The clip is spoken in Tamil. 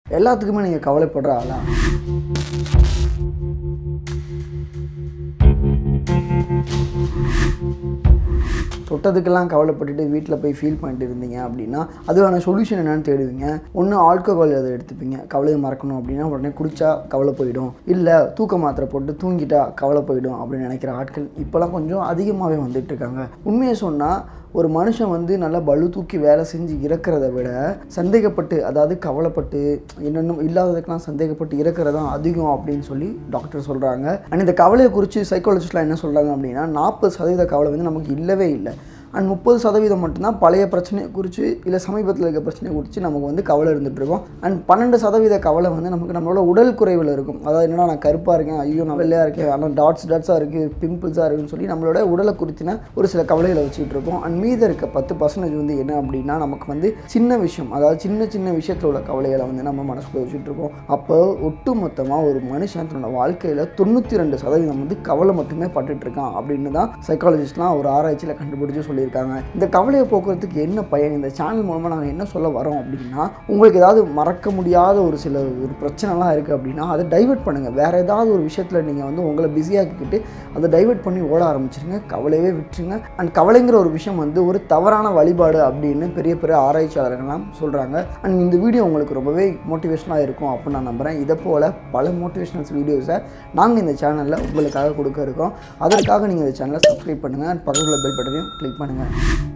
எல்லாத்துக்குமே நீங்கள் கவலைப்படுற ஆளா தொட்டதுக்கெல்லாம் கவலைப்பட்டுட்டு வீட்டில் போய் ஃபீல் பண்ணிட்டு இருந்தீங்க அப்படின்னா அதுக்கான சொல்யூஷன் என்னன்னு தேடுவீங்க ஒன்று ஆல்கஹால் அதை எடுத்துப்பீங்க கவலையை மறக்கணும் அப்படின்னா உடனே குடிச்சா கவலை போயிடும் இல்லை தூக்க மாத்திரை போட்டு தூங்கிட்டா கவலை போயிடும் அப்படின்னு நினைக்கிற ஆட்கள் இப்போலாம் கொஞ்சம் அதிகமாகவே வந்துட்டு இருக்காங்க உண்மையை சொன்னால் ஒரு மனுஷன் வந்து நல்லா பளு தூக்கி வேலை செஞ்சு இறக்கிறத விட சந்தேகப்பட்டு அதாவது கவலைப்பட்டு என்னென்னும் இல்லாததுக்கெல்லாம் சந்தேகப்பட்டு இறக்கிறதான் அதிகம் அப்படின்னு சொல்லி டாக்டர் சொல்கிறாங்க அண்ட் இந்த கவலையை குறித்து சைக்காலஜிஸ்ட்லாம் என்ன சொல்கிறாங்க அப்படின்னா நாற்பது சதவீத கவலை வந்து நமக்கு இல்லவே இல்லை அண்ட் முப்பது சதவீதம் மட்டும்தான் பழைய பிரச்சனையை குறித்து இல்லை சமீபத்தில் இருக்க பிரச்சனையை குறித்து நமக்கு வந்து கவலை இருந்துட்டு இருக்கும் அண்ட் பன்னெண்டு சதவீத கவலை வந்து நமக்கு நம்மளோட உடல் குறைவில் இருக்கும் அதாவது என்னன்னா நான் கருப்பாக இருக்கேன் ஐயோ நான் வெள்ளையாக இருக்கேன் ஆனால் டாட்ஸ் டாட்ஸாக இருக்குது பிம்பிள்ஸாக இருக்குன்னு சொல்லி நம்மளோட உடலை குறித்தின ஒரு சில கவலைகளை வச்சுக்கிட்டு இருப்போம் அண்ட் மீத இருக்க பத்து பர்சன்டேஜ் வந்து என்ன அப்படின்னா நமக்கு வந்து சின்ன விஷயம் அதாவது சின்ன சின்ன விஷயத்தில் உள்ள கவலைகளை வந்து நம்ம மனசுக்குள்ள வச்சுட்டு இருக்கோம் அப்போ ஒட்டு மொத்தமாக ஒரு மனுஷன் தன்னோட வாழ்க்கையில் தொண்ணூற்றி ரெண்டு சதவீதம் வந்து கவலை மட்டுமே பட்டுட்டு இருக்கான் அப்படின்னு தான் சைக்காலஜிஸ்ட்லாம் ஒரு ஆராய்ச்சியில் கண்டுபிடிச்சு சொல்லியிருக்காங்க இந்த கவலையை போக்குறதுக்கு என்ன பயன் இந்த சேனல் மூலமாக நாங்கள் என்ன சொல்ல வரோம் அப்படின்னா உங்களுக்கு ஏதாவது மறக்க முடியாத ஒரு சில ஒரு பிரச்சனைலாம் இருக்குது அப்படின்னா அதை டைவர்ட் பண்ணுங்கள் வேறு ஏதாவது ஒரு விஷயத்தில் நீங்கள் வந்து உங்களை பிஸியாக்கிக்கிட்டு அதை டைவர்ட் பண்ணி ஓட ஆரம்பிச்சிருங்க கவலையே விட்டுருங்க அண்ட் கவலைங்கிற ஒரு விஷயம் வந்து ஒரு தவறான வழிபாடு அப்படின்னு பெரிய பெரிய ஆராய்ச்சியாளர்கள்லாம் சொல்கிறாங்க அண்ட் இந்த வீடியோ உங்களுக்கு ரொம்பவே மோட்டிவேஷனாக இருக்கும் அப்படின்னு நான் நம்புகிறேன் இதை போல் பல மோட்டிவேஷனல்ஸ் வீடியோஸை நாங்கள் இந்த சேனலில் உங்களுக்காக கொடுக்க இருக்கோம் அதற்காக நீங்கள் இந்த சேனலை சப்ஸ்கிரைப் பண்ணுங்கள் அண்ட் பக்கத்தில் பெல் பட்டனையும் கிளிக் பண்ணுங்கள்